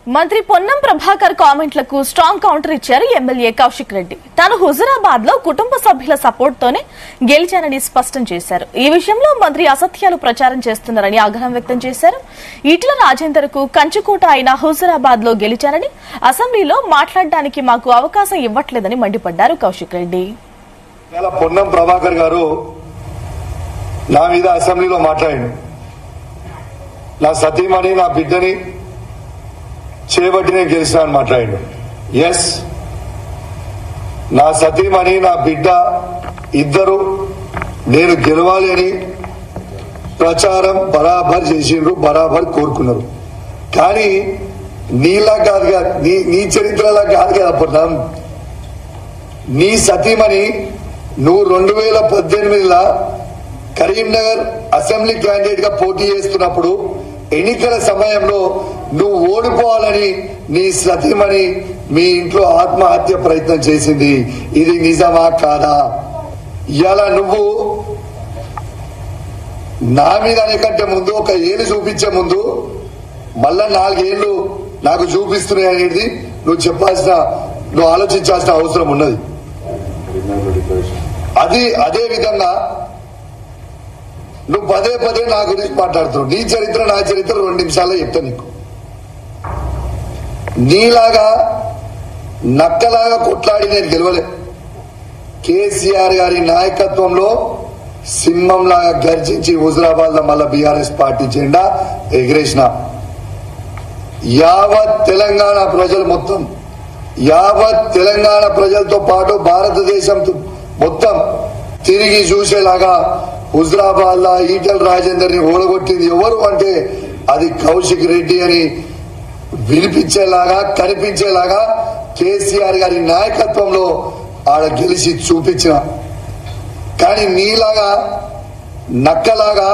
మంత్రి పొన్నం ప్రభాకర్ కామెంట్లకు strong counter ఇచ్చారు ఎమ్మెల్యే కౌశిక్ రెడ్డి తాను హుజురాబాద్ లో కుటుంబ సభ్యుల సపోర్ట్ తోనే గెలిచానని స్పష్టం చేశారు ఈ విషయంలో మంత్రి అసత్యాలు ప్రచారం చేస్తున్నారని ఆగ్రహం వ్యక్తం చేశారు ఈటల రాజేందర్ కు కంచుకోట అయిన హుజురాబాద్ లో గెలిచానని అసెంబ్లీలో మాట్లాడడానికి మాకు అవకాశం ఇవ్వట్లేదని మండిపడ్డారు కౌశిక్ రెడ్డి ఇవాళ పొన్నం ప్రభాకర్ గారు నా మీద అసెంబ్లీలో మాట్లాడిండు నా సతీమణి నా బిడ్డని చేపట్టి నేను గెలిచిన అని మాట్లాడిండు ఎస్ నా సతీమణి నా బిడ్డ ఇద్దరు నేను గెలవాలి అని ప్రచారం బరాబర్ చేసిండ్రు బరాబర్ కోరుకున్నారు కానీ నీలా కాదు కదా నీ నీ చరిత్రలా కాదు కదా పొన్నం నీ సతీమణి నువ్వు రెండు వేల పద్దెనిమిదిలో కరీంనగర్ అసెంబ్లీ క్యాండిడేట్ గా పోటీ చేస్తున్నప్పుడు ఎన్నికల సమయంలో నువ్వు ఓడిపోవాలని నీ సతీమణి మీ ఇంట్లో ఆత్మహత్య ప్రయత్నం చేసింది ఇది నిజమా కాదా ఇలా నువ్వు నా మీద కంటే ముందు ఒక ఏళ్ళు చూపించే ముందు మళ్ళా నాలుగేళ్లు నాకు చూపిస్తున్నాయి అనేది నువ్వు చెప్పాల్సిన నువ్వు ఆలోచించాల్సిన అవసరం ఉన్నది అది అదే విధంగా నువ్వు పదే పదే నా గురించి మాట్లాడుతున్నావు నీ చరిత్ర నా చరిత్ర రెండు నిమిషాల్లో చెప్తా నీకు నీలాగా నక్కలాగా కొట్లాడి నేను గెలవలే కేసీఆర్ గారి నాయకత్వంలో సింహంలాగా గర్జించి హుజరాబాద్ లో మళ్ళా బీఆర్ఎస్ పార్టీ జెండా ఎగిరేసిన యావత్ తెలంగాణ ప్రజలు మొత్తం యావత్ తెలంగాణ ప్రజలతో పాటు భారతదేశం మొత్తం తిరిగి చూసేలాగా హుజరాబాద్ లా ఈటల్ రాజేందర్ ని ఓడగొట్టింది ఎవరు అంటే అది కౌశిక్ రెడ్డి అని వినిపించేలాగా కనిపించేలాగా కేసీఆర్ గారి నాయకత్వంలో ఆడ గెలిచి చూపించిన కానీ నీలాగా నక్కలాగా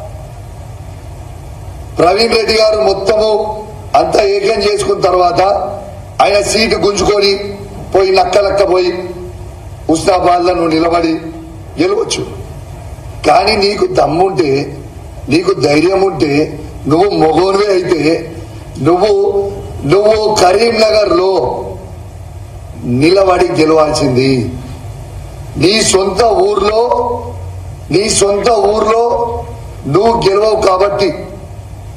ప్రవీణ్ రెడ్డి గారు మొత్తము అంతా ఏకం చేసుకున్న తర్వాత ఆయన సీటు గుంజుకొని పోయి నక్కలక్క పోయి హుస్నాబాద్ లో నువ్వు నిలబడి గెలవచ్చు కానీ నీకు దమ్ముంటే నీకు ధైర్యం ఉంటే నువ్వు మొగోనివే అయితే నువ్వు నువ్వు కరీంనగర్ లో నిలబడి గెలవాల్సింది నీ సొంత ఊర్లో నీ సొంత ఊర్లో నువ్వు గెలవవు కాబట్టి